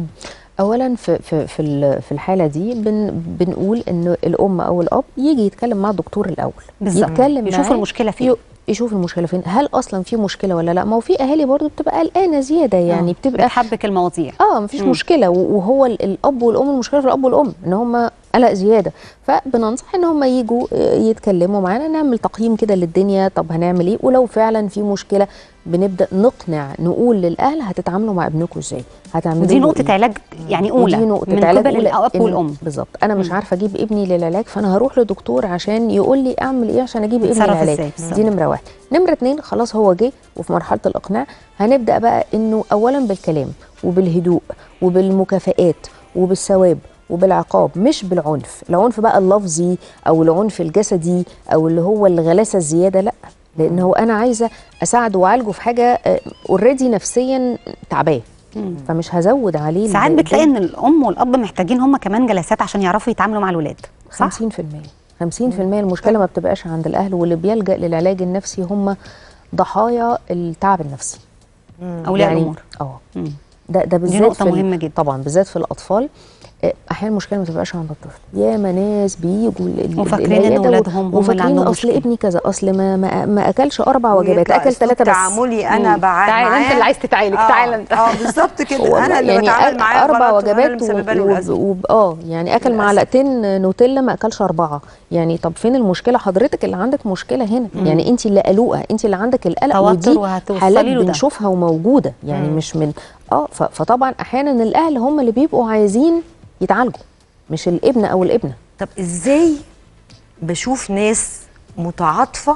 Speaker 2: اولا في في في ال- في الحاله دي بن بنقول ان الام او الاب يجي يتكلم مع الدكتور الاول
Speaker 1: بالظبط.
Speaker 2: يتكلم
Speaker 1: يشوف
Speaker 2: معاه،
Speaker 1: المشكلة فين.
Speaker 2: ي- يشوف المشكله فين هل اصلا في مشكله ولا لا ما هو في اهالي برضو بتبقى قلقانه زياده يعني بتبقى
Speaker 1: بتحبك المواضيع
Speaker 2: اه مفيش مشكله و- وهو ال- الاب والام المشكله في الاب والام ان هم قلق زياده فبننصح ان هم يجوا آه، يتكلموا معانا نعمل تقييم كده للدنيا طب هنعمل ايه ولو فعلا في مشكله بنبدا نقنع نقول للاهل هتتعاملوا مع ابنكم ازاي هتعملوا
Speaker 1: ودي
Speaker 2: له
Speaker 1: نقطه
Speaker 2: إيه؟
Speaker 1: علاج يعني اولى
Speaker 2: ودي نقطة
Speaker 1: من
Speaker 2: علاج
Speaker 1: قبل
Speaker 2: أولى
Speaker 1: الاب
Speaker 2: إن-
Speaker 1: والام
Speaker 2: بالظبط انا مش عارفه اجيب ابني للعلاج فانا هروح لدكتور عشان يقول لي اعمل ايه عشان اجيب ابني
Speaker 1: تتصرف
Speaker 2: للعلاج
Speaker 1: إزاي بالظبط.
Speaker 2: دي نمره واحد نمره اتنين خلاص هو جه وفي مرحله الاقناع هنبدا بقى انه اولا بالكلام وبالهدوء وبالمكافئات وبالثواب وبالعقاب مش بالعنف العنف بقى اللفظي او العنف الجسدي او اللي هو الغلاسه الزياده لا لان هو انا عايزه اساعده واعالجه في حاجه اوريدي نفسيا تعباه فمش هزود عليه
Speaker 1: ساعات
Speaker 2: ال-
Speaker 1: بتلاقي ان الام والاب محتاجين هم كمان جلسات عشان يعرفوا يتعاملوا مع الولاد صح
Speaker 2: 50% 50% المشكله ما بتبقاش عند الاهل واللي بيلجا للعلاج النفسي هم ضحايا التعب النفسي
Speaker 1: اولياء الامور
Speaker 2: اه
Speaker 1: مم.
Speaker 2: ده ده بالذات
Speaker 1: نقطة
Speaker 2: في ال-
Speaker 1: مهمة جدا.
Speaker 2: طبعا بالذات في الاطفال آه، احيانا المشكله ما تبقاش عند الطفل ياما ناس بيجوا ال- ال-
Speaker 1: وفاكرين إن
Speaker 2: العيادة و-
Speaker 1: ولادهم هم اللي
Speaker 2: وفاكرين
Speaker 1: عندهم
Speaker 2: اصل
Speaker 1: مشكلة.
Speaker 2: ابني كذا اصل ما ما, ما اكلش اربع وجبات
Speaker 3: ويطلع
Speaker 2: اكل
Speaker 3: أسلوب
Speaker 2: ثلاثه بس
Speaker 3: تعاملي انا
Speaker 2: مم.
Speaker 3: بعد
Speaker 1: تعال أنت اللي عايز تتعالج، تعال أنت.
Speaker 3: اه بالظبط كده
Speaker 2: والله
Speaker 3: انا اللي
Speaker 2: يعني
Speaker 3: بتعامل
Speaker 2: أ-
Speaker 3: معاه
Speaker 2: اربع
Speaker 3: غلط وأنا اللي
Speaker 2: وجبات
Speaker 3: مسببه له
Speaker 2: و-
Speaker 3: الأزمة.
Speaker 2: و- و- اه يعني اكل
Speaker 3: للأسف.
Speaker 2: معلقتين نوتيلا ما اكلش اربعه يعني طب فين المشكله حضرتك اللي عندك مشكله هنا يعني انت اللي قلقه انت اللي عندك القلق
Speaker 1: توتر
Speaker 2: ودي
Speaker 1: وهتوصلي
Speaker 2: حالات
Speaker 1: له ده.
Speaker 2: بنشوفها وموجوده يعني مش من اه ف- فطبعا احيانا الاهل هم اللي بيبقوا عايزين يتعالجوا مش الابن او الابنه
Speaker 3: طب ازاي بشوف ناس متعاطفه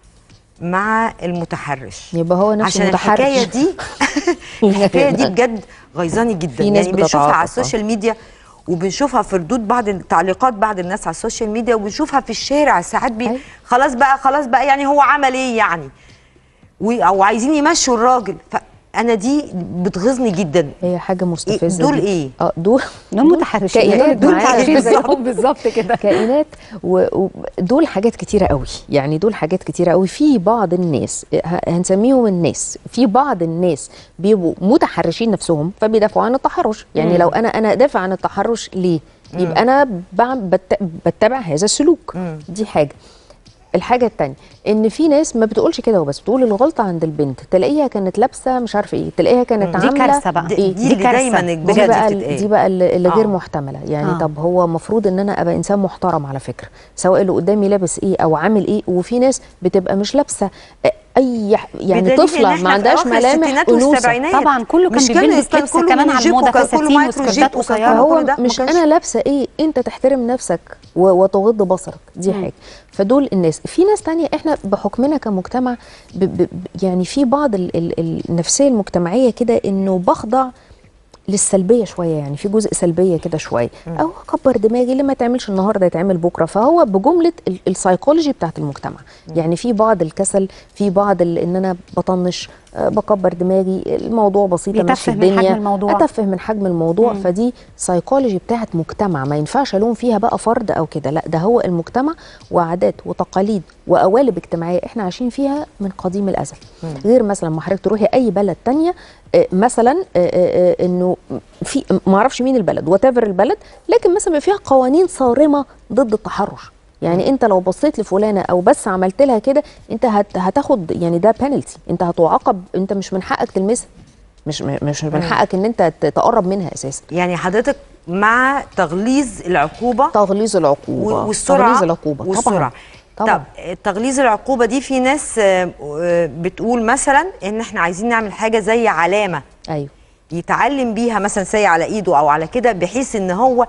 Speaker 3: مع المتحرش
Speaker 2: يبقى هو نفسه
Speaker 3: عشان
Speaker 2: متحرش
Speaker 3: الحكايه دي الحكايه دي بجد غيظاني جدا
Speaker 2: في ناس
Speaker 3: يعني بنشوفها على
Speaker 2: بتتعاطف، آه.
Speaker 3: السوشيال ميديا وبنشوفها في ردود بعض التعليقات بعض الناس على السوشيال ميديا وبنشوفها في الشارع ساعات بي
Speaker 2: أيوة.
Speaker 3: خلاص بقى خلاص بقى يعني هو عمل ايه يعني و- او عايزين يمشوا الراجل فانا دي بتغيظني جدا
Speaker 2: هي حاجه مستفزه
Speaker 3: دول
Speaker 2: جدا.
Speaker 3: إيه؟
Speaker 2: اه دول
Speaker 1: دول متحرشين
Speaker 2: كائنات
Speaker 1: دول
Speaker 2: معانا.
Speaker 1: متحرشين زيهم بالظبط كده
Speaker 2: كائنات ودول حاجات كتيرة قوي يعني دول حاجات كتيرة قوي في بعض الناس ه- هنسميهم الناس في بعض الناس بيبقوا متحرشين نفسهم فبيدافعوا عن التحرش يعني لو انا انا دافع عن التحرش ليه يبقى انا بعم- بت- بتبع هذا السلوك دي حاجة الحاجة التانية ان في ناس ما بتقولش كده وبس بتقول الغلطة عند البنت تلاقيها كانت لابسة مش عارفة ايه تلاقيها كانت
Speaker 1: دي
Speaker 2: عاملة
Speaker 1: كارثة بقى.
Speaker 3: دي,
Speaker 2: إيه؟
Speaker 3: دي, اللي
Speaker 1: كارثة.
Speaker 3: دايما
Speaker 2: دي
Speaker 3: الجمله
Speaker 2: بقى
Speaker 3: دي
Speaker 2: ال-
Speaker 3: بتتقال
Speaker 2: دي بقى اللي اللي غير
Speaker 3: آه.
Speaker 2: محتمله يعني
Speaker 1: آه.
Speaker 2: آه. طب هو المفروض ان انا ابقى انسان محترم على فكره سواء اللي قدامي لابس ايه او عامل ايه وفي ناس بتبقى مش لابسه اي ح- يعني
Speaker 3: بدليل إن
Speaker 2: طفله
Speaker 3: إحنا
Speaker 2: ما
Speaker 3: في
Speaker 2: عندهاش
Speaker 3: أواخر
Speaker 2: ملامح
Speaker 3: الستينات
Speaker 2: انوثه
Speaker 3: والسبعينات
Speaker 1: طبعا كله كان
Speaker 3: مش
Speaker 1: بيلبس
Speaker 3: كان
Speaker 1: لبس
Speaker 3: كله
Speaker 1: كمان
Speaker 3: من
Speaker 1: على
Speaker 3: جيب
Speaker 1: الموضة
Speaker 3: وكان كله
Speaker 1: فساتين
Speaker 3: مايكرو
Speaker 1: وسكرتات
Speaker 3: جيب وكان
Speaker 1: قصيرة.
Speaker 3: كله
Speaker 2: فهو
Speaker 3: كل ده ما
Speaker 2: مش
Speaker 3: كانش-
Speaker 2: انا لابسه ايه انت تحترم نفسك و- وتغض بصرك دي حاجه فدول الناس في ناس تانية احنا بحكمنا كمجتمع ب ب ب- يعني في بعض ال ال النفسيه المجتمعيه كده انه بخضع للسلبيه شويه يعني في جزء سلبيه كده شويه او اكبر دماغي اللي ما تعملش النهارده يتعمل بكره فهو بجمله ال- السايكولوجي بتاعت المجتمع يعني في بعض الكسل في بعض ال- ان انا بطنش آه، بكبر دماغي الموضوع بسيط
Speaker 1: بيتفه
Speaker 2: امشي
Speaker 1: من
Speaker 2: الدنيا
Speaker 1: حجم الموضوع.
Speaker 2: اتفه من حجم الموضوع مم. فدي سايكولوجي بتاعت مجتمع ما ينفعش الوم فيها بقى فرد او كده لا ده هو المجتمع وعادات وتقاليد وقوالب اجتماعيه احنا عايشين فيها من قديم الازل غير مثلا ما حضرتك تروحي اي بلد تانية آه، مثلا آه، آه، آه، انه في ما اعرفش مين البلد وات البلد لكن مثلا بيبقى فيها قوانين صارمه ضد التحرش يعني انت لو بصيت لفلانه او بس عملت لها كده انت هت هتاخد يعني ده بينالتي انت هتعاقب انت مش من حقك تلمسها مش مش من حقك ان انت ت- تقرب منها اساسا
Speaker 3: يعني حضرتك مع تغليظ العقوبه
Speaker 2: تغليظ العقوبه
Speaker 3: و- والسرعه
Speaker 2: تغليظ العقوبه
Speaker 3: والسرعه
Speaker 2: طبعا
Speaker 3: طب تغليظ العقوبه دي في ناس آه، آه، بتقول مثلا ان احنا عايزين نعمل حاجه زي علامه
Speaker 2: ايوه
Speaker 3: يتعلم بيها مثلا سي على ايده او على كده بحيث ان هو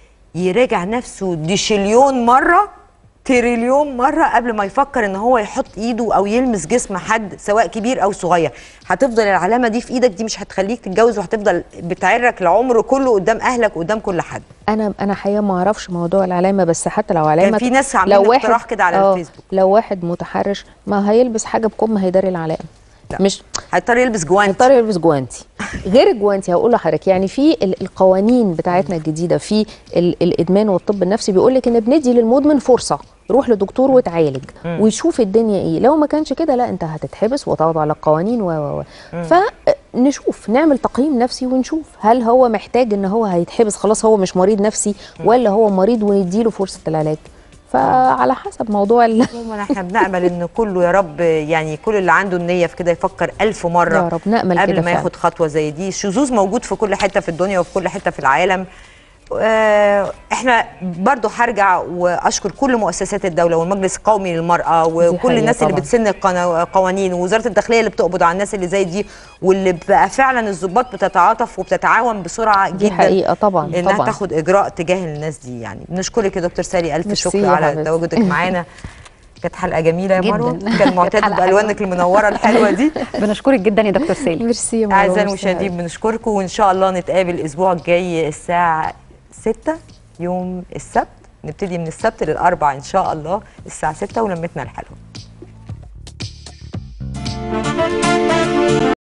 Speaker 3: يراجع نفسه ديشليون مره تريليون مره قبل ما يفكر ان هو يحط ايده او يلمس جسم حد سواء كبير او صغير هتفضل العلامه دي في ايدك دي مش هتخليك تتجوز وهتفضل بتعرك العمر كله قدام اهلك قدام كل حد
Speaker 2: انا انا حقيقه ما اعرفش موضوع العلامه بس حتى لو علامه
Speaker 3: في ناس عاملين
Speaker 2: لو
Speaker 3: اقتراح
Speaker 2: واحد
Speaker 3: كده على
Speaker 2: آه،
Speaker 3: الفيسبوك.
Speaker 2: لو واحد متحرش ما هيلبس حاجه بكم هيداري العلامه
Speaker 3: لا.
Speaker 2: مش
Speaker 3: هيضطر يلبس جوانت
Speaker 2: هيضطر يلبس جوانتي غير الجوانتي هقول لحضرتك يعني في ال- القوانين بتاعتنا الجديده في ال- الادمان والطب النفسي بيقول لك ان بندي للمدمن فرصه روح لدكتور وتعالج ويشوف الدنيا ايه لو ما كانش كده لا انت هتتحبس وتخضع للقوانين و و و نشوف نعمل تقييم نفسي ونشوف هل هو محتاج ان هو هيتحبس خلاص هو مش مريض نفسي ولا هو مريض ونديله فرصه العلاج فعلى حسب موضوع ال...
Speaker 3: عموما احنا بنأمل ان كله يا رب يعني كل اللي عنده النية في كده يفكر ألف مرة
Speaker 2: يا رب نأمل
Speaker 3: قبل
Speaker 2: كده
Speaker 3: ما
Speaker 2: فعلا.
Speaker 3: ياخد خطوة زي دي الشذوذ موجود في كل حتة في الدنيا وفي كل حتة في العالم آه، احنا برضو هرجع واشكر كل مؤسسات الدوله والمجلس القومي للمراه وكل
Speaker 2: حقيقة
Speaker 3: الناس اللي
Speaker 2: طبعاً.
Speaker 3: بتسن القنا- القوانين ووزاره الداخليه اللي بتقبض على الناس اللي زي دي واللي بقى فعلا الضباط بتتعاطف وبتتعاون بسرعه
Speaker 2: دي
Speaker 3: جدا
Speaker 2: حقيقه طبعا
Speaker 3: انها
Speaker 2: طبعا
Speaker 3: تاخد اجراء تجاه الناس دي يعني بنشكرك يا دكتور سالي الف
Speaker 2: ميرسي
Speaker 3: شكر
Speaker 2: يا
Speaker 3: على
Speaker 2: حبيبتي.
Speaker 3: تواجدك معانا كانت حلقه جميله يا
Speaker 1: جداً.
Speaker 3: مروه كان
Speaker 1: كانت
Speaker 3: معتاد
Speaker 1: حلقة
Speaker 3: بالوانك المنوره الحلوه دي
Speaker 1: بنشكرك جدا يا دكتور سالي
Speaker 2: ميرسي يا مروة،
Speaker 3: اعزائي
Speaker 2: ميرسي
Speaker 3: المشاهدين بنشكركم وان شاء الله نتقابل الاسبوع الجاي الساعه 6 يوم السبت نبتدي من السبت للاربع ان شاء الله الساعه 6 ولمتنا الحلوه